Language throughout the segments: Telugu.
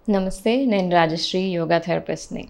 నమస్తే నేను రాజశ్రీ యోగా థెరపిస్ట్ని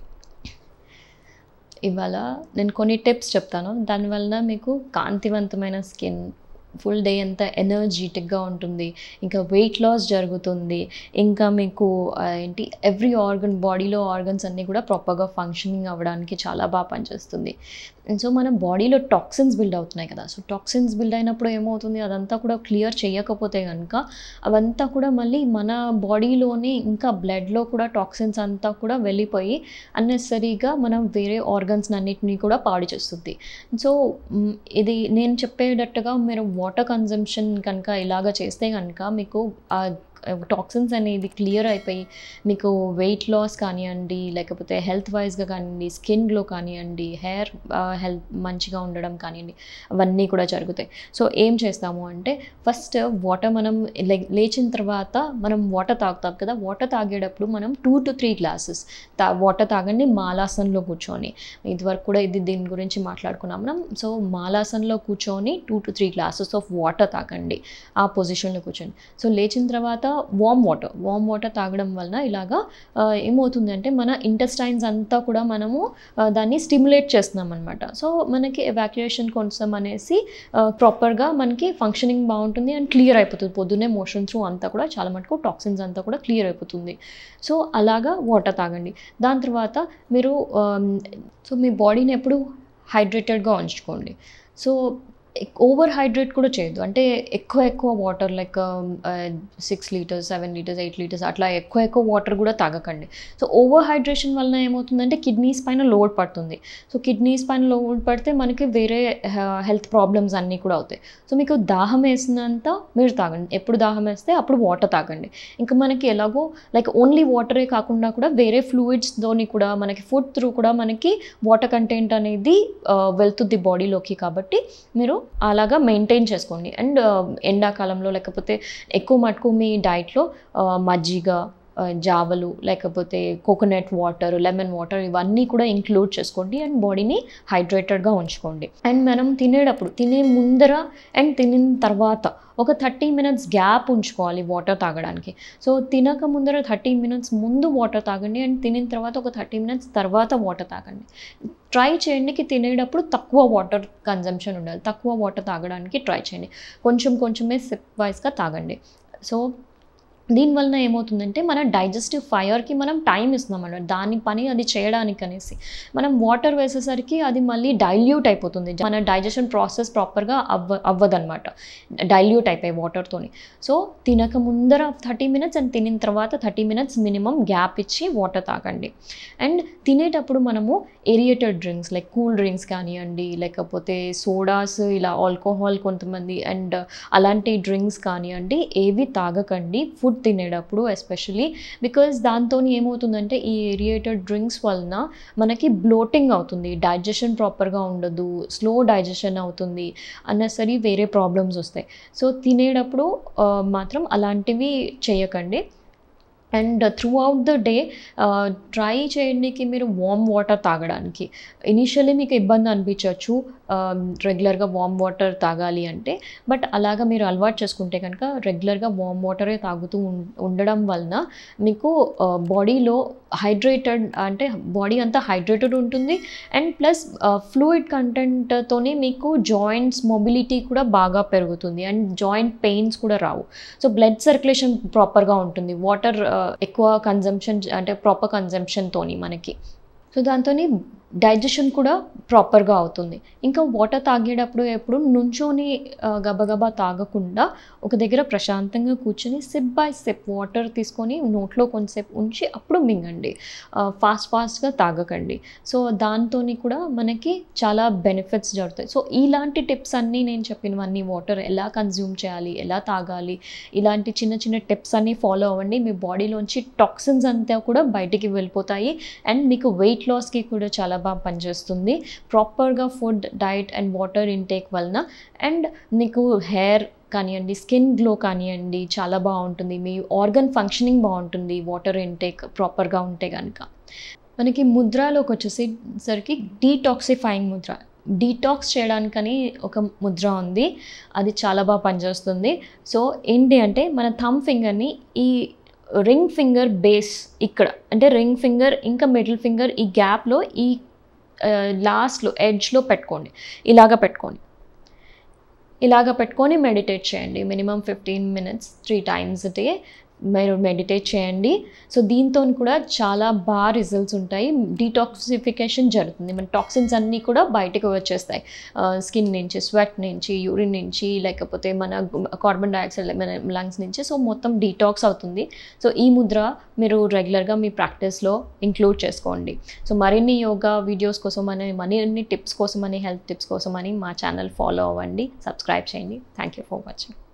ఇవాళ నేను కొన్ని టిప్స్ చెప్తాను దానివలన మీకు కాంతివంతమైన స్కిన్ ఫుల్ డే అంతా ఎనర్జీటిక్గా ఉంటుంది ఇంకా వెయిట్ లాస్ జరుగుతుంది ఇంకా మీకు ఆ, ఏంటి ఎవ్రీ ఆర్గన్ బాడీలో ఆర్గన్స్ అన్నీ కూడా ప్రాపర్గా ఫంక్షనింగ్ అవ్వడానికి చాలా బాగా పనిచేస్తుంది సో మన బాడీలో టాక్సిన్స్ బిల్డ్ అవుతున్నాయి కదా సో టాక్సిన్స్ బిల్డ్ అయినప్పుడు ఏమవుతుంది అదంతా కూడా క్లియర్ చేయకపోతే కనుక అవంతా కూడా మళ్ళీ మన బాడీలోనే ఇంకా బ్లడ్లో కూడా టాక్సిన్స్ అంతా కూడా వెళ్ళిపోయి అన్నెసరీగా మనం వేరే ఆర్గన్స్ అన్నిటినీ కూడా పాడు చేస్తుంది సో మ్, ఇది నేను చెప్పేటట్టుగా మీరు వాటర్ కన్జంప్షన్ కనుక ఇలాగ చేస్తే కనుక మీకు ఆ టాక్సిన్స్ అనేది క్లియర్ అయిపోయి మీకు వెయిట్ లాస్ కానివ్వండి లేకపోతే హెల్త్ వైజ్గా కానివ్వండి స్కిన్ గ్లో కానివ్వండి హెయిర్ హెల్త్ మంచిగా ఉండడం కానివ్వండి అవన్నీ కూడా జరుగుతాయి సో ఏం చేస్తాము అంటే ఫస్ట్ వాటర్ మనం లే- లేచిన తర్వాత మనం వాటర్ తాగుతాం కదా వాటర్ తాగేటప్పుడు మనం టూ టు త్రీ గ్లాసెస్ తా వాటర్ తాగండి మాలాసన్లో కూర్చొని ఇదివరకు కూడా ఇది దీని గురించి మాట్లాడుకున్నాం మనం సో మాలాసన్లో కూర్చొని two to three glasses of water తాగండి ఆ పొజిషన్లో కూర్చొని సో లేచిన తర్వాత వామ్ వాటర్ వామ్ వాటర్ తాగడం వలన ఇలాగా ఆ, ఏమవుతుందంటే మన ఇంటెస్టైన్స్ అంతా కూడా మనము ఆ, దాన్ని స్టిమ్యులేట్ చేస్తున్నాం అనమాట సో మనకి ఎవాక్యుయేషన్ కోసం అనేసి ప్రాపర్గా మనకి ఫంక్షనింగ్ బాగుంటుంది అండ్ క్లియర్ అయిపోతుంది పొద్దున్నే మోషన్ త్రూ అంతా కూడా చాలా మటుకు టాక్సిన్స్ అంతా కూడా క్లియర్ అయిపోతుంది సో అలాగా వాటర్ తాగండి దాని తర్వాత మీరు సో మీ బాడీని ఎప్పుడు హైడ్రేటెడ్గా ఉంచుకోండి సో ఓవర్ హైడ్రేట్ కూడా చేయొద్దు అంటే ఎక్కువ ఎక్కువ water like six litres seven litres eight litres అట్లా ఎక్కువ ఎక్కువ వాటర్ కూడా తాగకండి సో ఓవర్ హైడ్రేషన్ వలన ఏమవుతుందంటే కిడ్నీస్ పైన లోడ్ పడుతుంది సో కిడ్నీస్ పైన లోడ్ పడితే మనకి వేరే హెల్త్ ప్రాబ్లమ్స్ అన్నీ కూడా అవుతాయి సో మీకు దాహం వేసినంత మీరు తాగండి ఎప్పుడు దాహం వేస్తే అప్పుడు వాటర్ తాగండి ఇంకా మనకి ఎలాగో లైక్ ఓన్లీ వాటరే కాకుండా కూడా వేరే ఫ్లూయిడ్స్తోని కూడా మనకి ఫుడ్ త్రూ కూడా మనకి వాటర్ కంటెంట్ అనేది ఆ, వెళ్తుంది బాడీలోకి కాబట్టి మీరు అలాగా మెయింటైన్ చేసుకోండి అండ్ ఎండాకాలంలో లేకపోతే ఎక్కువ మటుకు మీ డైట్లో మజ్జిగ ఆ, జావలు లేకపోతే కోకోనట్ వాటర్ లెమన్ వాటర్ ఇవన్నీ కూడా ఇంక్లూడ్ చేసుకోండి అండ్ బాడీని హైడ్రేటెడ్గా ఉంచుకోండి అండ్ మనం తినేటప్పుడు తినే ముందర అండ్ తినిన తర్వాత ఒక థర్టీ మినిట్స్ గ్యాప్ ఉంచుకోవాలి వాటర్ తాగడానికి సో తినక ముందర థర్టీ మినిట్స్ ముందు వాటర్ తాగండి అండ్ తినిన తర్వాత ఒక థర్టీ మినిట్స్ తర్వాత వాటర్ తాగండి ట్రై చేయండి కి తినేటప్పుడు తక్కువ వాటర్ కన్జంప్షన్ ఉండాలి తక్కువ వాటర్ తాగడానికి ట్రై చేయండి కొంచెం కొంచెమే సిప్ వైజ్గా తాగండి సో దీనివలన ఏమవుతుందంటే మన డైజెస్టివ్ ఫైర్కి మనం టైం ఇస్తున్నాం అన్నమాట దాని పని అది చేయడానికి అనేసి మనం వాటర్ వేసేసరికి అది మళ్ళీ డైల్యూట్ అయిపోతుంది మన డైజెషన్ ప్రాసెస్ ప్రాపర్గా అవ్వ అవ్వదన్నమాట డైల్యూట్ అయిపోయి వాటర్తోని సో తినక ముందర థర్టీ మినిట్స్ అండ్ తినిన తర్వాత థర్టీ మినిట్స్ మినిమం గ్యాప్ ఇచ్చి వాటర్ తాగండి అండ్ తినేటప్పుడు మనము aerated drinks like cool drinks కానివ్వండి లేకపోతే సోడాస్ ఇలా ఆల్కహాల్ కొంతమంది అండ్ అలాంటి డ్రింక్స్ కానివ్వండి ఏవి తాగకండి ఫుడ్ తినేటప్పుడు ఎస్పెషలీ బికాజ్ దాంతో ఏమవుతుందంటే ఈ ఏరియేటెడ్ డ్రింక్స్ వలన మనకి బ్లోటింగ్ అవుతుంది డైజెషన్ ప్రాపర్గా ఉండదు స్లో డైజెషన్ అవుతుంది అన్నసరి వేరే ప్రాబ్లమ్స్ వస్తాయి సో తినేటప్పుడు ఆ, మాత్రం అలాంటివి చేయకండి and throughout the day try చేయడానికి మీరు వామ్ వాటర్ తాగడానికి ఇనిషియల్లీ మీకు ఇబ్బంది అనిపించవచ్చు రెగ్యులర్గా వామ్ వాటర్ తాగాలి అంటే బట్ అలాగా మీరు అలవాటు చేసుకుంటే కనుక రెగ్యులర్గా వామ్ వాటరే తాగుతూ ఉం- ఉండడం వలన మీకు బాడీలో హైడ్రేటెడ్ అంటే బాడీ అంతా హైడ్రేటెడ్ ఉంటుంది అండ్ ప్లస్ ఫ్లూయిడ్ కంటెంట్తోనే మీకు జాయింట్స్ మొబిలిటీ కూడా బాగా పెరుగుతుంది అండ్ జాయింట్ పెయిన్స్ కూడా రావు సో బ్లడ్ సర్క్యులేషన్ ప్రాపర్గా ఉంటుంది వాటర్ ఎక్కువ కన్జంప్షన్ అంటే ప్రాపర్ కన్జంప్షన్తోని మనకి సో దాంతో డైజెషన్ కూడా ప్రాపర్గా అవుతుంది ఇంకా వాటర్ తాగేటప్పుడు ఎప్పుడు నుంచొని ఆ, గబగబా తాగకుండా ఒక దగ్గర ప్రశాంతంగా కూర్చొని సిప్ బై సిప్ వాటర్ తీసుకొని నోట్లో కొంతసేపు ఉంచి అప్పుడు మింగండి ఫాస్ట్ ఫాస్ట్గా తాగకండి సో దాంతో కూడా మనకి చాలా బెనిఫిట్స్ జరుగుతాయి సో ఇలాంటి టిప్స్ అన్నీ నేను చెప్పినవన్నీ వాటర్ ఎలా కన్జ్యూమ్ చేయాలి ఎలా తాగాలి ఇలాంటి చిన్న చిన్న టిప్స్ అన్నీ ఫాలో అవ్వండి మీ బాడీలోంచి టాక్సిన్స్ అంతా కూడా బయటికి వెళ్ళిపోతాయి అండ్ మీకు వెయిట్ లాస్కి కూడా చాలా బాగా పనిచేస్తుంది ప్రాపర్గా food diet and water intake వలన అండ్ మీకు హెయిర్ కానివ్వండి స్కిన్ గ్లో కానివ్వండి చాలా బాగుంటుంది మీ ఆర్గన్ ఫంక్షనింగ్ బాగుంటుంది వాటర్ ఇంటేక్ ప్రాపర్గా ఉంటే కనుక మనకి ముద్రలోకి వచ్చేసరికి డీటాక్సిఫైయింగ్ ముద్ర డీటాక్స్ చేయడానికని ఒక ముద్ర ఉంది అది చాలా బాగా పనిచేస్తుంది సో ఏంటి అంటే మన థమ్ ఫింగర్ని ఈ రింగ్ ఫింగర్ బేస్ ఇక్కడ అంటే రింగ్ ఫింగర్ ఇంకా మిడిల్ ఫింగర్ ఈ గ్యాప్లో ఈ లాస్ట్లో ఎడ్జ్లో పెట్టుకోండి ఇలాగ పెట్టుకోండి ఇలాగ పెట్టుకొని మెడిటేట్ చేయండి minimum fifteen minutes three times day మీరు మెడిటేట్ చేయండి సో దీంతో కూడా చాలా బాగా రిజల్ట్స్ ఉంటాయి డీటాక్సిఫికేషన్ జరుగుతుంది మన టాక్సిన్స్ అన్నీ కూడా బయటకు వచ్చేస్తాయి స్కిన్ నుంచి స్వెట్ నుంచి యూరిన్ నుంచి లేకపోతే మన కార్బన్ డైఆక్సైడ్ మన లంగ్స్ నుంచి సో మొత్తం డీటాక్స్ అవుతుంది సో ఈ ముద్ర మీరు రెగ్యులర్గా మీ ప్రాక్టీస్లో ఇంక్లూడ్ చేసుకోండి సో మరిన్ని యోగా వీడియోస్ కోసం అని మరిన్ని టిప్స్ కోసం అని హెల్త్ టిప్స్ కోసం అని మా ఛానల్ ఫాలో అవ్వండి సబ్స్క్రైబ్ చేయండి థ్యాంక్ యూ ఫర్ వాచింగ్